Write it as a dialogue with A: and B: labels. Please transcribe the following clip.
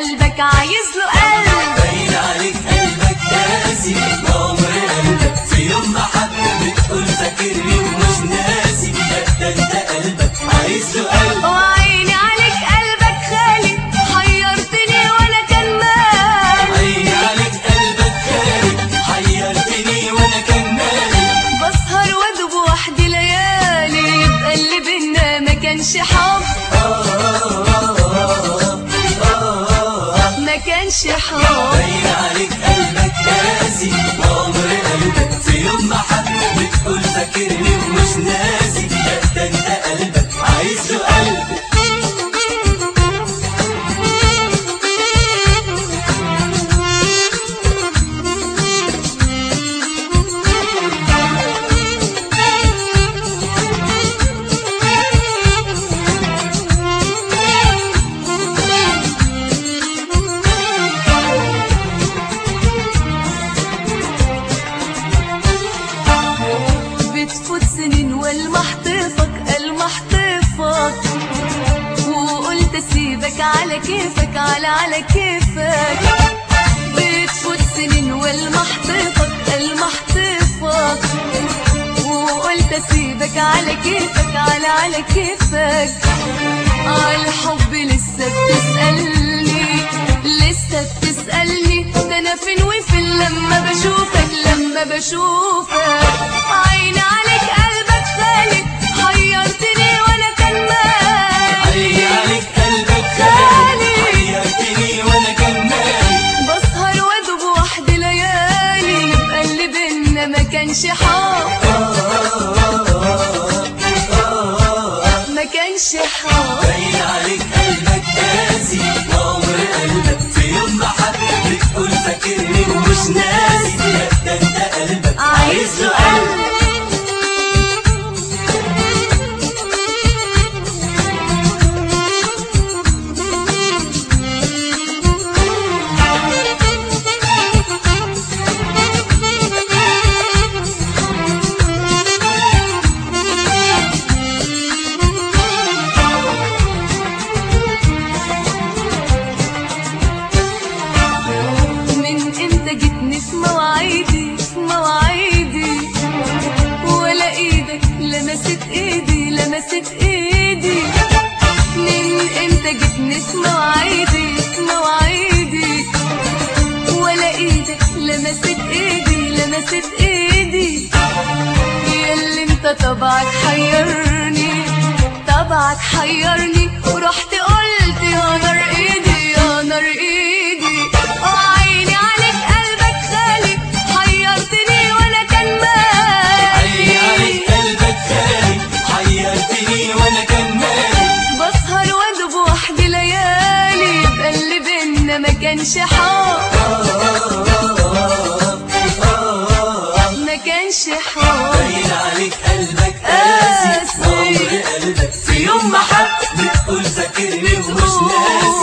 A: قلبك عايز له قلب
B: باين عليك قلبك قاسي عمر قلبك في يوم ما حد بتقول فاكرني ومش ناسي ده انت قلبك عايز له قلب
A: وعيني عليك قلبك خالي حيرتني وانا كان مالي
B: عيني عليك قلبك خالي حيرتني وانا كان مالي
A: بسهر وادوب وحدي ليالي يبقى اللي بينا ما كانش حب ما كانش حب
B: باين عليك قلبك قاسي عمر قلبك في يوم ما حد بتقول فاكرني ومش ناسي ده انت قلبك عايز له قلب
A: بتفوت سنين والمحطفك المحطفك وقلت اسيبك على كيفك على على كيفك بتفوت سنين والمحطفك المحطفك وقلت اسيبك على كيفك على على كيفك على الحب لسه بتسألني لسه بتسألني ده انا فين وفين لما بشوفك لما بشوفك عيني عليك قلبك خالي حيرتني وانا كان مالي
B: عيني عليك قلبك خالي حيرتني وانا كان مالي
A: بسهر وادوب وحدي ليالي يبقى اللي بينا ما كانش حب ما كانش حب
B: باين عليك قلبك قاسي عمر قلبك في يوم ما حد بتقول فاكرني ومش ناسي ده انت قلبك عايز له قلب
A: من امتى جيتني في مواعيدي في مواعيدي ولا ايدك لمست ايدي لمست ايدي من امتى جيتني في مواعيدي في مواعيدي ولا ايدك لمست ايدي لمست ايدي ياللي انت طبعك حيرني طبعك حيرني ورحت قلت يا نار ايدي يا نار ايدي وعيني عليك قلبك خالي حيرتني وانا كان
B: عيني عليك
A: مالي
B: قلبك خالي حيرتني وانا كان مالي
A: بسهر وادوب وحدي ليالي يبقى اللي بينا ما كانش حب ما كانش حب
B: باين عليك قلبك قاسي
A: قاسي.
B: عمر قلبك في يوم ما حد بتقول فاكرني ومش ناسي